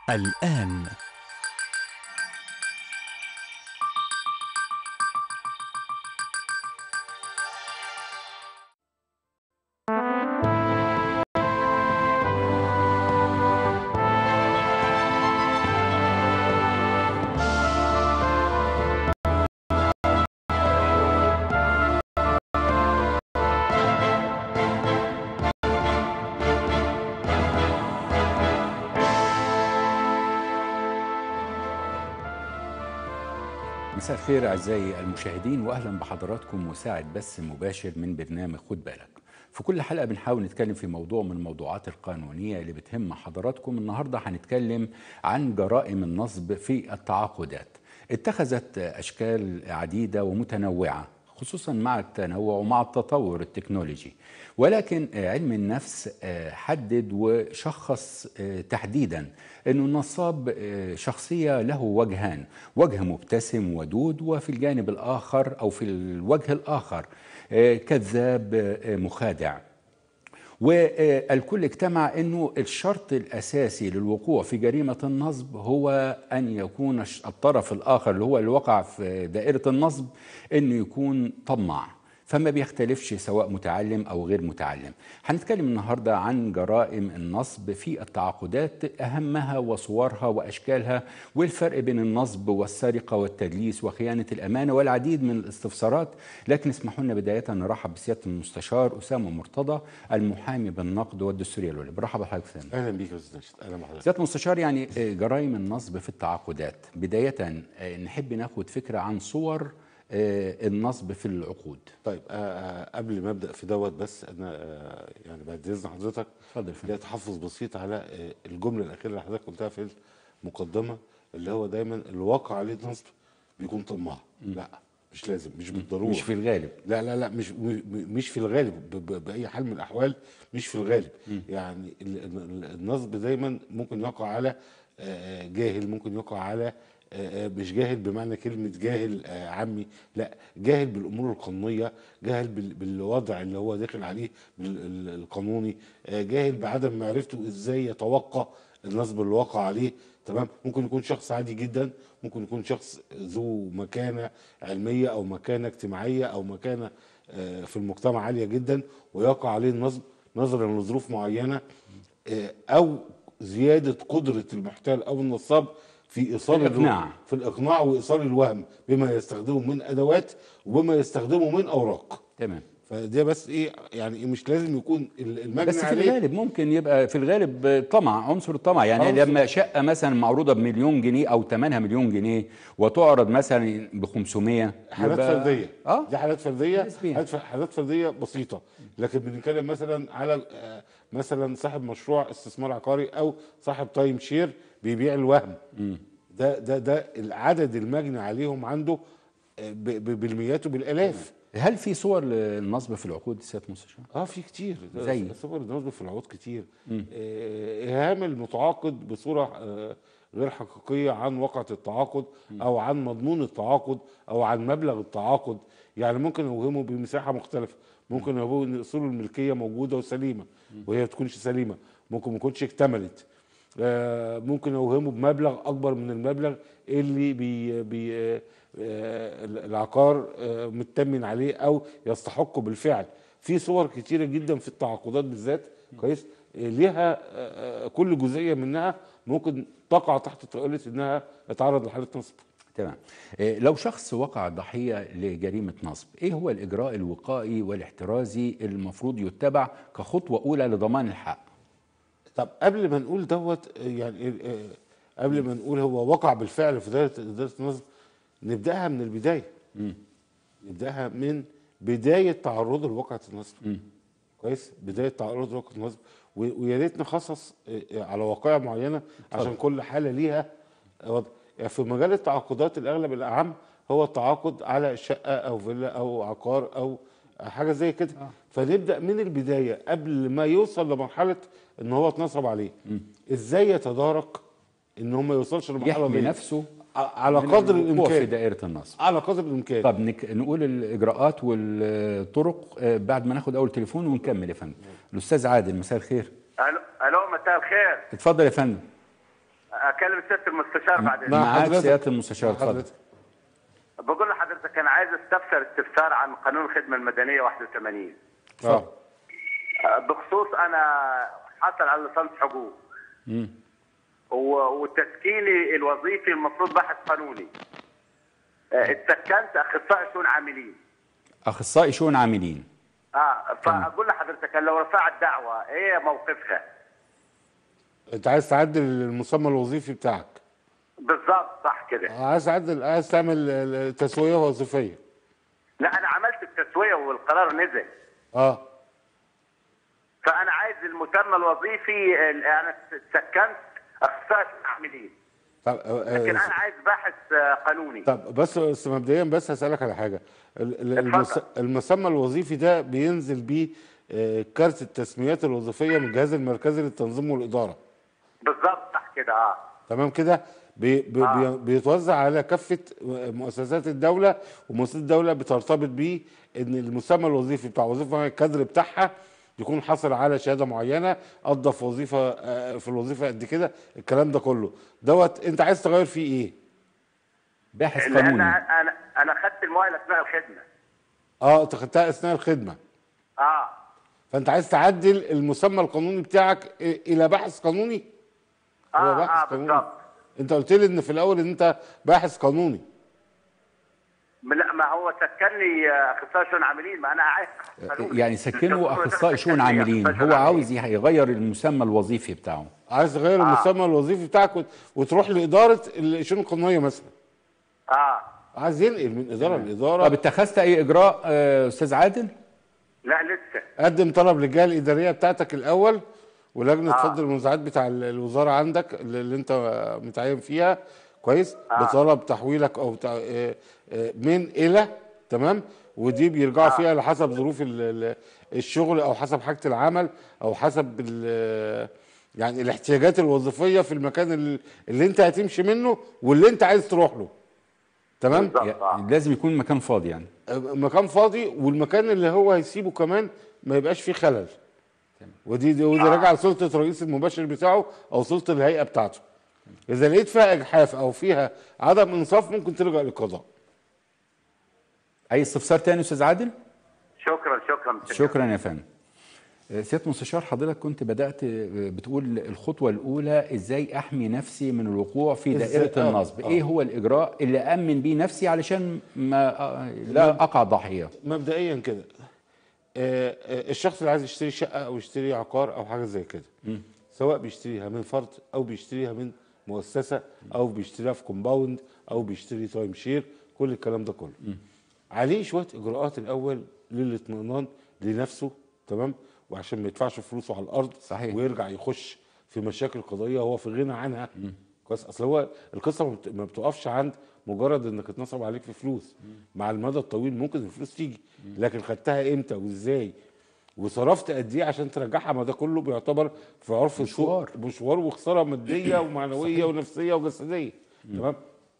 الآن مساء الخير اعزائي المشاهدين واهلا بحضراتكم مساعد بث مباشر من برنامج خد بالك. في كل حلقه بنحاول نتكلم في موضوع من الموضوعات القانونيه اللي بتهم حضراتكم، النهارده هنتكلم عن جرائم النصب في التعاقدات. اتخذت اشكال عديده ومتنوعه خصوصا مع التنوع ومع التطور التكنولوجي ولكن علم النفس حدد وشخص تحديدا انه النصاب شخصيه له وجهان وجه مبتسم ودود وفي الجانب الاخر او في الوجه الاخر كذاب مخادع والكل اجتمع انه الشرط الاساسي للوقوع في جريمه النصب هو ان يكون الطرف الاخر اللي هو اللي وقع في دائره النصب انه يكون طماع فما بيختلفش سواء متعلم او غير متعلم. هنتكلم النهارده عن جرائم النصب في التعاقدات اهمها وصورها واشكالها والفرق بين النصب والسرقه والتدليس وخيانه الامانه والعديد من الاستفسارات، لكن اسمحوا لنا بدايه نرحب بسياده المستشار اسامه مرتضى المحامي بالنقد والدستوريه الولي. برحب بحضرتك سامي. اهلا بيك يا استاذ ناشد اهلا بحضرتك. سياده المستشار يعني جرائم النصب في التعاقدات، بدايه نحب ناخد فكره عن صور النصب في العقود طيب آه قبل ما ابدا في دوت بس انا آه يعني بعد اذن حضرتك اتفضل ليا تحفظ بسيط على آه الجمله الاخيره اللي حضرتك قلتها في المقدمه اللي هو دايما الواقع عليه النصب بيكون طماع لا مش لازم مش بالضروره مش في الغالب لا لا لا مش مش في الغالب باي حال من الاحوال مش في الغالب م. يعني النصب دايما ممكن يقع على جاهل ممكن يقع على مش جاهل بمعنى كلمة جاهل عمي لا جاهل بالأمور القانونية جاهل بالوضع اللي هو داخل عليه القانوني جاهل بعدم معرفته ازاي يتوقع النصب اللي وقع عليه تمام ممكن يكون شخص عادي جدا ممكن يكون شخص ذو مكانة علمية أو مكانة اجتماعية أو مكانة في المجتمع عالية جدا ويقع عليه النصب نظرا لظروف معينة أو زيادة قدرة المحتال أو النصاب في ايصال الإقناع. في الاقناع وايصال الوهم بما يستخدمه من ادوات وبما يستخدمه من اوراق تمام فده بس ايه يعني مش لازم يكون المجني بس في عليه الغالب ممكن يبقى في الغالب طمع عنصر الطمع يعني عنصر. لما شقه مثلا معروضه بمليون جنيه او ثمنها مليون جنيه وتعرض مثلا ب 500 حالات يبقى- فرديه اه دي حالات فرديه نسبياً. حالات ف- حالات فرديه بسيطه لكن بنتكلم مثلا على آه، مثلا صاحب مشروع استثمار عقاري او صاحب تايم شير بيبيع الوهم ده ده ده العدد المجني عليهم عنده آه، ب- ب- بالمئات وبالالاف هل في صور للنصب في العقود سياده المستشار؟ اه في كتير ده زي؟ صور النصب في العقود كتير آه، اهام المتعاقد بصوره آه، غير حقيقيه عن واقعه التعاقد او عن مضمون التعاقد او عن مبلغ التعاقد يعني ممكن اوهمه بمساحه مختلفه ممكن اوهمه ان اصول الملكيه موجوده وسليمه وهي ما تكونش سليمه ممكن ما تكونش اكتملت آه، ممكن اوهمه بمبلغ اكبر من المبلغ اللي بي بي آه، آه، العقار آه، متمن عليه او يستحقه بالفعل في صور كتيره جدا في التعاقدات بالذات كويس آه، ليها آه، آه، كل جزئيه منها ممكن تقع تحت طائله انها اتعرض لحاله نصب تمام إيه، لو شخص وقع ضحيه لجريمه نصب ايه هو الاجراء الوقائي والاحترازي المفروض يتبع كخطوه اولى لضمان الحق طب قبل ما نقول دوت آه، يعني آه، آه، قبل ما نقول هو وقع بالفعل في دائره اداره النصب نبداها من البدايه نبداها من بدايه تعرضه لواقعه النصب كويس بدايه تعرض لواقعه النصب و- ويا ريت نخصص آه، آه، على واقعه معينه عشان كل حاله ليها وضع يعني في مجال التعاقدات الاغلب الاعم هو التعاقد على شقه او فيلا او عقار او حاجه زي كده فنبدا من البدايه قبل ما يوصل لمرحله ان هو اتنصب عليه ازاي يتدارك ان هو ما يوصلش للمرحله يحمي دي نفسه ع- على من قدر الوقوع في الامكان دائره النصب على قدر الامكان طب نك... نقول الاجراءات والطرق آه، بعد ما ناخد اول تليفون ونكمل يا فندم الاستاذ عادل مساء الخير الو الو مساء الخير اتفضل يا فندم أك- اكلم سياده المستشار بعد مع معاك حضرتك. سياده المستشار مع اتفضل حضرتك. بقول لحضرتك انا عايز استفسر استفسار عن قانون الخدمه المدنيه 81 اه آه، بخصوص انا حاصل على ليسانس حقوق و- وتسكيني الوظيفي المفروض باحث قانوني آه، اتسكنت اخصائي شؤون عاملين اخصائي شؤون عاملين اه فاقول لحضرتك لو رفعت دعوه ايه موقفها؟ انت عايز تعدل المسمى الوظيفي بتاعك بالظبط صح كده عايز تعدل عايز تعمل آه، تسويه وظيفيه لا انا عملت التسويه والقرار نزل اه فانا عايز المسمى الوظيفي ال- انا سكنت اخصائي شؤون عاملين طب آه، آه، لكن انا عايز باحث آه، قانوني طب بس بس مبدئيا بس هسألك على حاجة ال- ال- اتفضل. المس- المسمى الوظيفي ده بينزل بيه آه، كارت التسميات الوظيفية من الجهاز المركزي للتنظيم والإدارة بالظبط صح كده اه تمام كده بي بي آه. بي بيتوزع على كافة مؤسسات الدولة ومؤسسات الدولة بترتبط بيه إن المسمى الوظيفي بتاع وظيفة الكادر بتاعها يكون حاصل على شهادة معينة قضى في وظيفة آه، في الوظيفة قد كده الكلام ده كله دوت أنت عايز تغير فيه إيه؟ باحث لان قانوني انا انا خدت المؤهل اثناء الخدمه اه انت خدتها اثناء الخدمه اه فانت عايز تعدل المسمى القانوني بتاعك إ- الى باحث قانوني اه اه بالظبط انت قلت لي ان في الاول ان انت باحث قانوني لا ما هو سكنني آه، اخصائي شؤون عاملين ما انا عايز قانوني. يعني سكنه الدكتور اخصائي شؤون سكنني عاملين أخصائي شؤون هو عاملين. عاوز يغير المسمى الوظيفي بتاعه عايز تغير آه. المسمى الوظيفي بتاعك وت- وتروح لاداره الشؤون القانونيه مثلا اه عايز ينقل من اداره لاداره طب اتخذت اي اجراء آه، استاذ عادل لا لسه قدم طلب للجهه الاداريه بتاعتك الاول ولجنه آه. فض المنازعات بتاع ال- الوزاره عندك اللي اللي انت متعين فيها كويس بطلب تحويلك او بتاع آه، آه، من الى تمام ودي بيرجعوا فيها لحسب ظروف ال- ال- الشغل او حسب حاجه العمل او حسب ال- يعني الاحتياجات الوظيفيه في المكان ال- اللي انت هتمشي منه واللي انت عايز تروح له تمام بالظبط آه. يعني لازم يكون مكان فاضي يعني مكان فاضي والمكان اللي هو هيسيبه كمان ما يبقاش فيه خلل ودي دي ودي راجعه لسلطه الرئيس المباشر بتاعه او سلطه الهيئه بتاعته اذا لقيت فيها اجحاف او فيها عدم انصاف ممكن تلجا للقضاء اي استفسار تاني استاذ عادل شكرا شكرا شكرا يا فندم آه، سياده مستشار حضرتك كنت بدات آه، بتقول الخطوه الاولى ازاي احمي نفسي من الوقوع في إزاي؟ دائره آه، النصب آه. ايه هو الاجراء اللي امن بيه نفسي علشان ما آه، لا اقع ضحيه مبدئيا كده آه، آه، الشخص اللي عايز يشتري شقه او يشتري عقار او حاجه زي كده سواء بيشتريها من فرد او بيشتريها من مؤسسه او بيشتريها في كومباوند او بيشتري تايم شير كل الكلام ده كله عليه شويه اجراءات الاول للاطمئنان لنفسه تمام وعشان ما يدفعش فلوسه على الارض صحيح. ويرجع يخش في مشاكل قضائيه هو في غنى عنها كويس اصل هو القصه ما بت- ما بتقفش عند مجرد انك اتنصب عليك في فلوس مع المدى الطويل ممكن الفلوس تيجي لكن خدتها امتى وازاي وصرفت قد ايه عشان ترجعها ما ده كله بيعتبر في عرف مشوار. السوق مشوار وخساره ماديه ومعنويه ونفسيه وجسديه تمام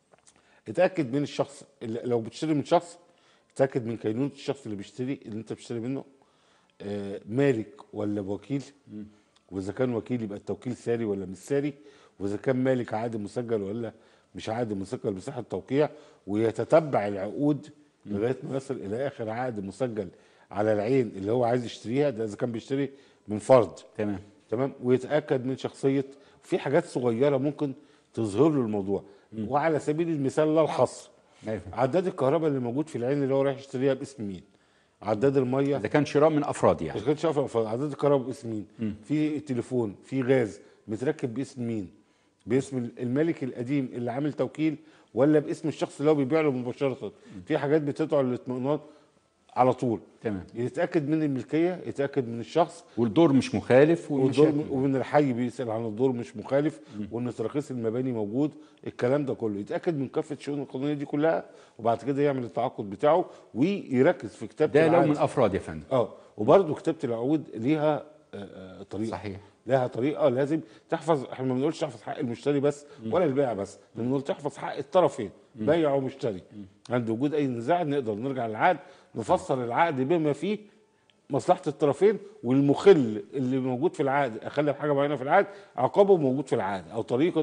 اتاكد من الشخص اللي لو بتشتري من شخص اتاكد من كينونه الشخص اللي بيشتري اللي انت بتشتري منه آه، مالك ولا وكيل واذا كان وكيل يبقى التوكيل ساري ولا مش ساري واذا كان مالك عقد مسجل ولا مش عقد مسجل بصحه توقيع ويتتبع العقود لغايه ما يصل الى اخر عقد مسجل على العين اللي هو عايز يشتريها ده اذا كان بيشتري من فرد تمام تمام ويتاكد من شخصيه في حاجات صغيره ممكن تظهر له الموضوع وعلى سبيل المثال لا الحصر أيوة. عداد الكهرباء اللي موجود في العين اللي هو رايح يشتريها باسم مين عداد الميه اذا كان شراء من افراد يعني مش كنت شايف عداد الكهرباء باسم مين في تليفون في غاز متركب باسم مين باسم الملك القديم اللي عامل توكيل ولا باسم الشخص اللي هو بيبيع له مباشره في حاجات بتدعو للاطمئنان على طول تمام يتاكد من الملكيه يتاكد من الشخص والدور مش مخالف والدور والمشاكل ومن الحي بيسال عن الدور مش مخالف وان تراخيص المباني موجود الكلام ده كله يتاكد من كافه الشؤون القانونيه دي كلها وبعد كده يعمل التعاقد بتاعه ويركز في كتابه ده لو العقد. من افراد يا فندم اه وبرده كتابه العقود ليها آه، آه، طريقه صحيح. لها طريقه لازم تحفظ احنا ما بنقولش تحفظ حق المشتري بس ولا البائع بس بنقول تحفظ حق الطرفين بائع ومشتري عند وجود اي نزاع نقدر نرجع للعقد نفسر العقد بما فيه مصلحه الطرفين والمخل اللي موجود في العقد اخلي بحاجه معينه في العقد عقابه موجود في العقد او طريقه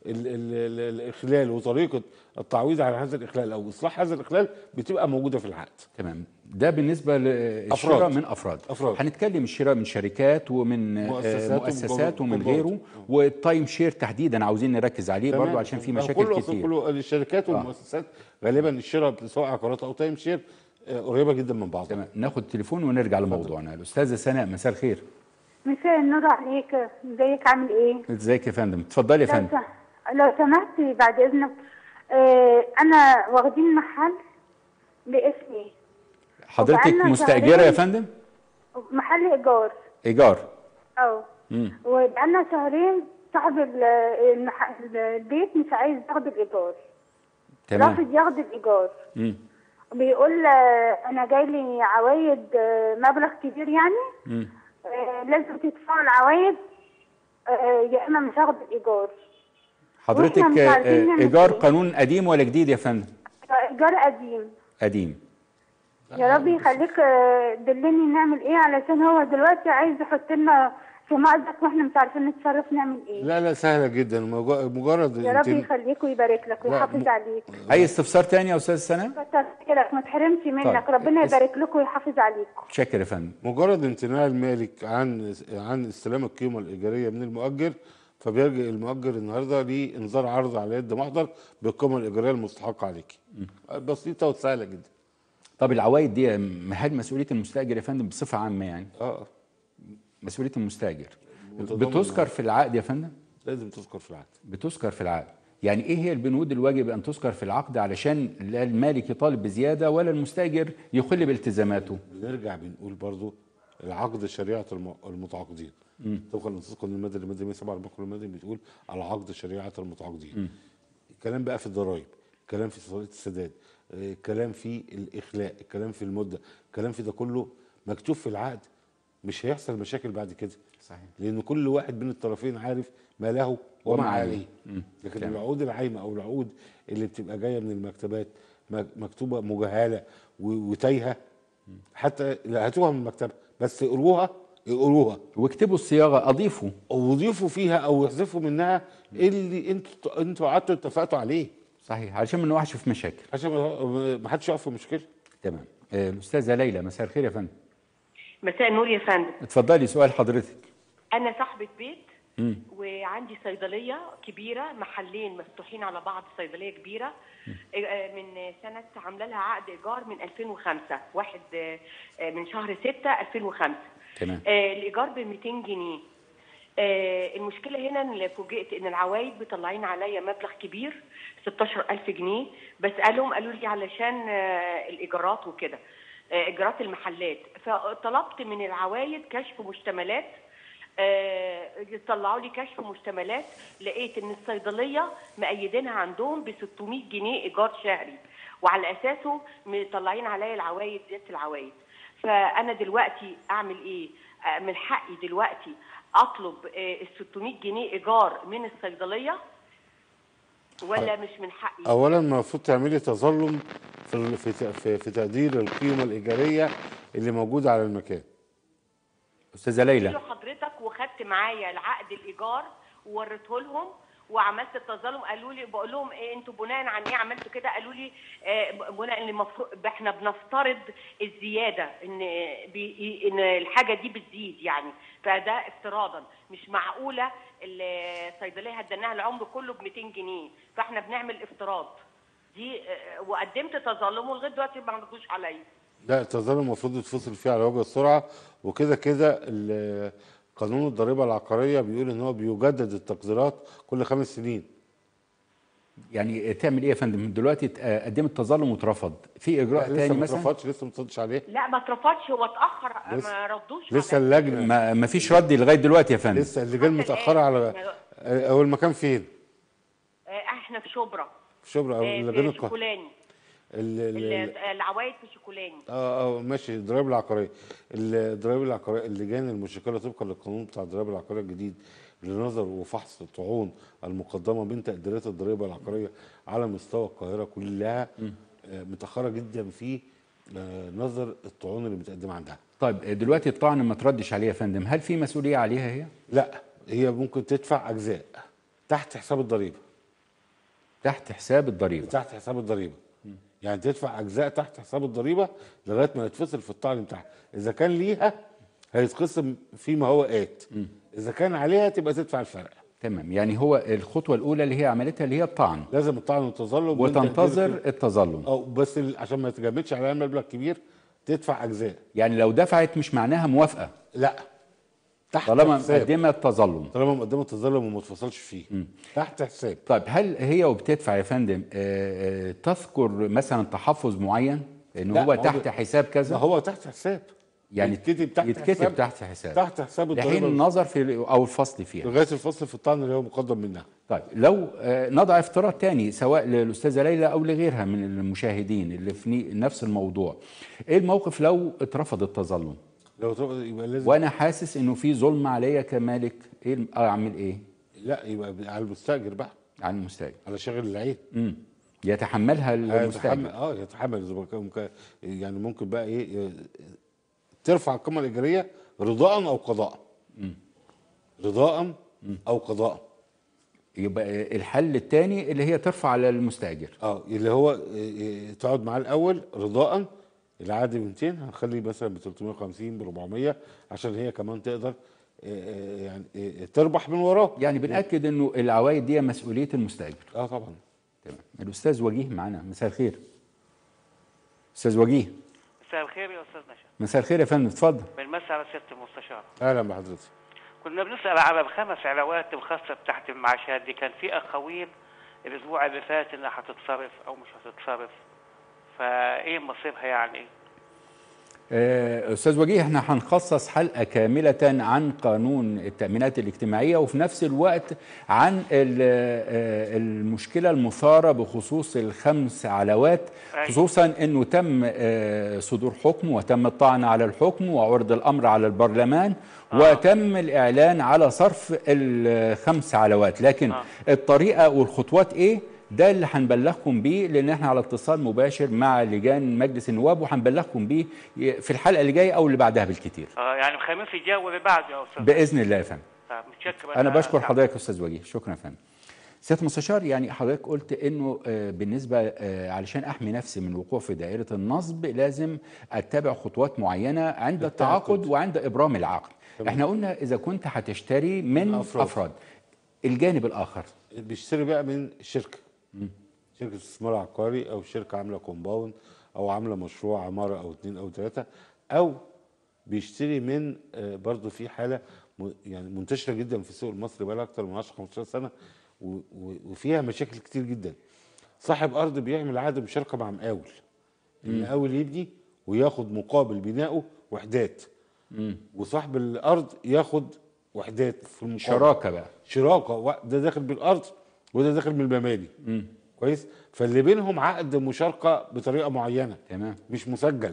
ال ال ال الاخلال وطريقه التعويض على هذا الاخلال او اصلاح هذا الاخلال بتبقى موجوده في العقد تمام ده بالنسبه للشراء أفراد. من افراد أفراد. هنتكلم الشراء من شركات ومن آه، مؤسسات مؤسسات ومن وكبار. غيره والتايم شير تحديدا عاوزين نركز عليه تمام. برضو عشان في كله مشاكل أصلاً كتير كله الشركات والمؤسسات غالبا الشراء سواء عقارات او تايم شير آه، قريبه جدا من بعضها تمام ناخد تليفون ونرجع لموضوعنا الاستاذه سناء مساء الخير مساء النور عليك ازيك عامل ايه؟ ازيك يا فندم اتفضلي يا لو, فندم س- لو سمحت بعد اذنك آه انا واخدين محل باسمي حضرتك وبقالنا مستاجره يا شهرين. فندم محل ايجار ايجار اه مم. وبقالنا شهرين صاحب ال- المح... البيت مش عايز ياخد الايجار تمام رافض ياخد الايجار مم. بيقول آه، انا جاي لي عوايد آه، مبلغ كبير يعني مم. آه، لازم تدفعوا العوايد آه، يا اما مش هاخد الايجار حضرتك وإحنا مش آه، عارفين آه، نعمل ايجار إيه. قانون قديم ولا جديد يا فندم ايجار قديم قديم يا رب يخليك آه، دلني نعمل ايه علشان هو دلوقتي عايز يحط لنا في مأزق واحنا مش عارفين نتصرف نعمل ايه لا لا سهله جدا مج- مجرد يا رب انت يخليك ويبارك لك لا، ويحافظ م- عليك اي استفسار تاني يا استاذ سناء كتر خيرك ما تحرمش منك طيب. ربنا اس- يبارك لكم ويحافظ عليكم شكر يا فندم مجرد امتناع المالك عن عن استلام القيمه الايجاريه من المؤجر فبيلجئ المؤجر النهارده لانذار عرض على يد محضر بالقيمه الايجاريه المستحقه عليك بسيطه وسهله جدا طب العوايد دي م- هل مسؤوليه المستاجر يا فندم بصفه عامه يعني اه مسؤوليه المستاجر متضمن بتذكر في العقد يا فندم لازم تذكر في العقد بتذكر في العقد يعني ايه هي البنود الواجب ان تذكر في العقد علشان لا المالك يطالب بزياده ولا المستاجر يخل بالتزاماته بنرجع بنقول برضو العقد شريعه الم- المتعاقدين طبقا لنصوص قانون الماده الماده 147 قانون المدني بتقول العقد شريعه المتعاقدين الكلام بقى في الضرائب الكلام في طريقه السداد آه، الكلام في الاخلاء الكلام في المده الكلام في ده كله مكتوب في العقد مش هيحصل مشاكل بعد كده صحيح. لان كل واحد من الطرفين عارف ما له وما وما عليه عليه. مم. لكن تمام. العقود العايمه او العقود اللي بتبقى جايه من المكتبات م- مكتوبه مجهله و- وتايهه حتى لا هاتوها من المكتبه بس اقروها اقروها واكتبوا الصياغه اضيفوا وضيفوا فيها او احذفوا منها اللي انتوا انتوا قعدتوا اتفقتوا عليه صحيح علشان ما نوقعش في مشاكل عشان ما ما حدش يقف في مشكله تمام آه، الاستاذه ليلى مساء الخير يا فندم مساء النور يا فندم اتفضلي سؤال حضرتك انا صاحبه بيت مم. وعندي صيدليه كبيره محلين مفتوحين على بعض صيدليه كبيره آه، من سنه عامله لها عقد ايجار من 2005 واحد آه، آه، من شهر 6 2005 تمام. آه، الايجار ب 200 جنيه آه، المشكله هنا ان فوجئت ان العوايد مطلعين عليا مبلغ كبير 16000 جنيه بسالهم قالوا لي علشان آه، الايجارات وكده آه، ايجارات المحلات فطلبت من العوايد كشف مشتملات آه، طلعوا لي كشف مشتملات لقيت ان الصيدليه مأيدينها عندهم ب 600 جنيه ايجار شهري وعلى اساسه مطلعين عليا العوايد زياده العوايد فانا دلوقتي اعمل ايه آه، من حقي دلوقتي اطلب ال 600 جنيه ايجار من الصيدليه ولا مش من حقي اولا المفروض تعملي تظلم في ال- في ت- في, في تقدير القيمه الايجاريه اللي موجوده على المكان استاذه ليلى له حضرتك وخدت معايا العقد الايجار ووريته لهم وعملت التظلم قالوا لي بقول لهم ايه انتوا بناء عن ايه عملتوا كده قالوا لي آه، بناء ان المفروض احنا بنفترض الزياده ان بي ان الحاجه دي بتزيد يعني فده افتراضا مش معقوله الصيدليه هدناها العمر كله ب 200 جنيه فاحنا بنعمل افتراض دي آه، وقدمت تظلم ولغايه دلوقتي ما ردوش عليا لا التظلم المفروض يتفصل فيه على وجه السرعه وكده كده ال- قانون الضريبه العقاريه بيقول ان هو بيجدد التقديرات كل خمس سنين يعني تعمل ايه يا فندم دلوقتي آه، قدمت تظلم واترفض في اجراء لسه تاني ما مثلا اترفضش لسه ما اتردش عليه لا ما اترفضش هو اتاخر لسه- ما ردوش لسه عليا. اللجنه ما ما فيش رد لغايه دلوقتي يا فندم لسه اللجان حتى متاخره على الآن. او المكان فين آه، احنا في شبرا في شبرا او آه، اللجان في القهر شوكولاني ال- ال- ال- ال- العوايد في شوكولاني اه اه ماشي الضرائب العقاريه الضرائب العقاريه اللجان المشكله طبقا للقانون بتاع الضرائب العقاريه الجديد لنظر وفحص الطعون المقدمه من تقديرات الضريبه العقاريه على مستوى القاهره كلها آه متاخره جدا في آه نظر الطعون اللي متقدمه عندها طيب آه، دلوقتي الطعن ما تردش عليه يا فندم هل في مسؤوليه عليها هي لا هي ممكن تدفع اجزاء تحت حساب الضريبه تحت حساب الضريبه تحت حساب الضريبه يعني تدفع اجزاء تحت حساب الضريبه لغايه ما يتفصل في الطعن بتاعها اذا كان ليها هيتقسم فيما هو ات اذا كان عليها تبقى تدفع الفرق تمام يعني هو الخطوه الاولى اللي هي عملتها اللي هي الطعن لازم الطعن والتظلم وتنتظر التظلم او بس ال- عشان ما يتجمدش عليها مبلغ كبير تدفع اجزاء يعني لو دفعت مش معناها موافقه لا تحت طالما حساب مقدمه تظلم طالما مقدمه التظلم وما اتفصلش فيه تحت حساب طيب هل هي وبتدفع يا فندم آه، آه، تذكر مثلا تحفظ معين ان لا، هو ما هو تحت ده- حساب ما كذا هو تحت حساب يعني يتكتب تحت يتكتب حساب تحت حساب تحت حساب لحين الضريبه النظر في او الفصل فيها لغايه الفصل في الطعن اللي هو مقدم منها طيب لو آه، نضع افتراض تاني سواء للاستاذه ليلى او لغيرها من المشاهدين اللي في ني- نفس الموضوع ايه الموقف لو اترفض التظلم لو تبقى- يبقى لازم وانا حاسس انه في ظلم عليا كمالك ايه الم- اعمل ايه لا يبقى على المستاجر بقى عن المستاجر على شاغل العين امم يتحملها يتحمل المستاجر اه يتحمل إذا كان- ممكن- يعني ممكن بقى ايه ترفع القيمه الايجاريه رضاء او قضاء رضاء او قضاء يبقى الحل الثاني اللي هي ترفع على المستاجر اه اللي هو إيه، إيه، تقعد معاه الاول رضاء العادي ب 200 هنخليه مثلا ب 350 ب 400 عشان هي كمان تقدر إيه، إيه، يعني إيه، تربح من وراه يعني بنأكد انه العوائد دي مسؤوليه المستاجر اه طبعا تمام الاستاذ وجيه معانا مساء الخير استاذ وجيه مساء الخير يا استاذ نشا مساء الخير يا فندم اتفضل بنمسي على سياده المستشار اهلا بحضرتك كنا بنسال على الخمس علاوات الخاصه بتاعت المعاشات دي كان في اقاويل الاسبوع اللي فات انها هتتصرف او مش هتتصرف فايه مصيرها يعني آه، استاذ وجيه احنا هنخصص حلقه كامله عن قانون التامينات الاجتماعيه وفي نفس الوقت عن ال- آه، المشكله المثاره بخصوص الخمس علاوات أيوة. خصوصا انه تم آه، صدور حكم وتم الطعن على الحكم وعرض الامر على البرلمان وتم الاعلان على صرف الخمس علاوات لكن آه. الطريقه والخطوات ايه ده اللي هنبلغكم بيه لان احنا على اتصال مباشر مع لجان مجلس النواب وهنبلغكم بيه في الحلقه اللي جايه او اللي بعدها بالكتير اه يعني الخميس الجاي واللي بعده يا استاذ باذن الله يا فندم آه، متشكر انا بشكر حضرتك يا استاذ وجيه شكرا يا فندم سياده المستشار يعني حضرتك قلت انه آه، بالنسبه آه، علشان احمي نفسي من الوقوع في دائره النصب لازم اتبع خطوات معينه عند التعاقد وعند ابرام العقد احنا قلنا اذا كنت هتشتري من أفراد. افراد الجانب الاخر بيشتري بقى من شركه شركه استثمار عقاري او شركه عامله كومباوند او عامله مشروع عماره او اتنين او ثلاثه او بيشتري من آه، برضو في حاله م- يعني منتشره جدا في السوق المصري بقى لها اكتر من 10 15 سنه و- و- وفيها مشاكل كتير جدا صاحب ارض بيعمل عقد مشاركه مع مقاول المقاول يبني وياخد مقابل بنائه وحدات وصاحب الارض ياخد وحدات في المقابل شراكه بقى شراكه وا- ده داخل بالارض وده داخل من المباني كويس فاللي بينهم عقد مشاركه بطريقه معينه تمام مش مسجل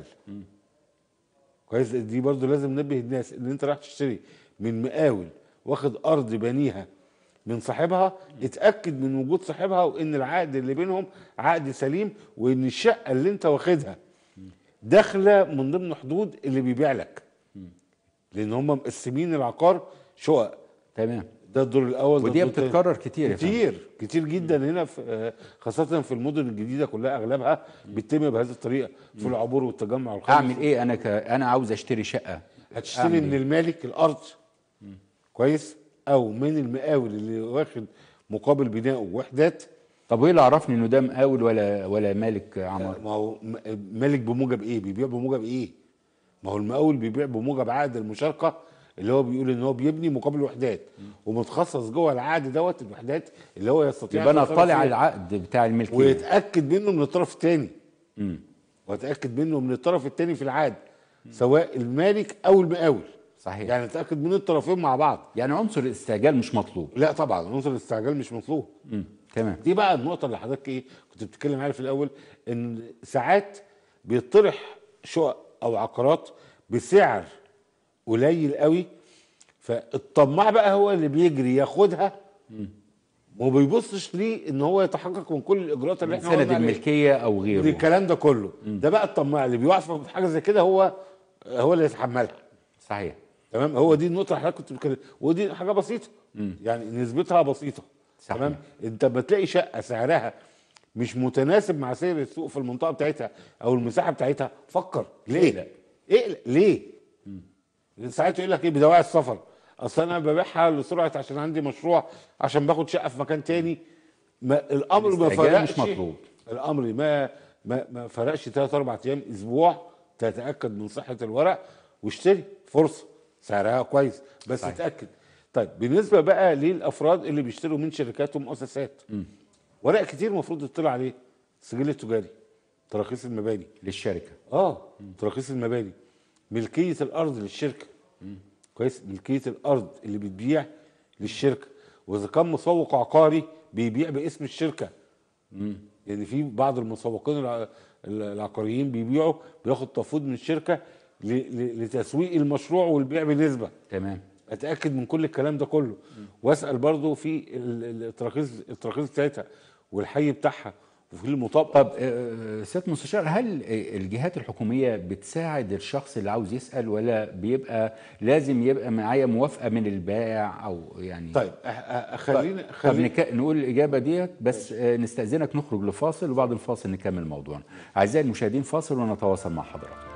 كويس دي برضو لازم ننبه الناس ان انت رايح تشتري من مقاول واخد ارض بنيها من صاحبها اتاكد من وجود صاحبها وان العقد اللي بينهم عقد سليم وان الشقه اللي انت واخدها داخله من ضمن حدود اللي بيبيع لك لان هم مقسمين العقار شقق تمام ده الدور الاول ده ودي الدور التاني. بتتكرر كتير يا فندم. كتير كتير جدا هنا في آه، خاصه في المدن الجديده كلها اغلبها بيتم بهذه الطريقه في العبور والتجمع والخامس اعمل ايه انا ك... انا عاوز اشتري شقه هتشتري أعمل من إيه؟ المالك الارض كويس او من المقاول اللي واخد مقابل بنائه وحدات طب وايه اللي عرفني انه ده مقاول ولا ولا مالك عمار ما هو م- مالك بموجب ايه بيبيع بموجب ايه ما هو المقاول بيبيع بموجب عقد المشاركه اللي هو بيقول ان هو بيبني مقابل وحدات ومتخصص جوه العقد دوت الوحدات اللي هو يستطيع يبقى انا التصرف اطلع فيها. على العقد بتاع الملكيه ويتاكد منه من الطرف الثاني ويتاكد منه من الطرف الثاني في العقد سواء المالك او المقاول صحيح يعني تاكد من الطرفين مع بعض يعني عنصر الاستعجال مش مطلوب لا طبعا عنصر الاستعجال مش مطلوب مم. تمام دي بقى النقطه اللي حضرتك ايه كنت بتتكلم عليها في الاول ان ساعات بيطرح شقق او عقارات بسعر قليل قوي فالطماع بقى هو اللي بيجري ياخدها وما بيبصش ليه ان هو يتحقق من كل الاجراءات اللي احنا سند قلنا عليها. الملكيه او غيره الكلام ده كله ده بقى الطماع اللي بيقع في حاجه زي كده هو هو اللي يتحملها صحيح تمام هو دي النقطه اللي حضرتك كنت بتتكلم ودي حاجه بسيطه يعني نسبتها بسيطه صحيح. تمام انت بتلاقي شقه سعرها مش متناسب مع سعر السوق في المنطقه بتاعتها او المساحه بتاعتها فكر ليه اقلق. اقلق ليه ساعات يقول لك ايه بدواعي السفر اصل انا ببيعها لسرعه عشان عندي مشروع عشان باخد شقه في مكان تاني ما الامر ما الاستعجال مش فرقش مطلوب. الامر ما ما ما فرقش ثلاث اربع ايام اسبوع تتاكد من صحه الورق واشتري فرصه سعرها كويس بس صحيح. اتاكد طيب بالنسبه بقى للافراد اللي بيشتروا من شركات ومؤسسات ورق كتير المفروض يطلع عليه السجل التجاري تراخيص المباني للشركه اه تراخيص المباني ملكيه الارض للشركه كويس ملكيه الارض اللي بتبيع للشركه واذا كان مسوق عقاري بيبيع باسم الشركه يعني في بعض المسوقين الع- العقاريين بيبيعوا بياخد تفويض من الشركه ل- ل- لتسويق المشروع والبيع بنسبه تمام اتاكد من كل الكلام ده كله واسال برضو في ال- ال- التراخيص التراخيص بتاعتها والحي بتاعها وفي المطابقه طب آه، سياده المستشار هل آه، الجهات الحكوميه بتساعد الشخص اللي عاوز يسال ولا بيبقى لازم يبقى معايا موافقه من البائع او يعني طيب أه- أه- خلينا طب خلينا نك... نقول الإجابة ديت بس آه، نستأذنك نخرج لفاصل وبعد الفاصل نكمل موضوعنا أعزائي المشاهدين فاصل ونتواصل مع حضراتكم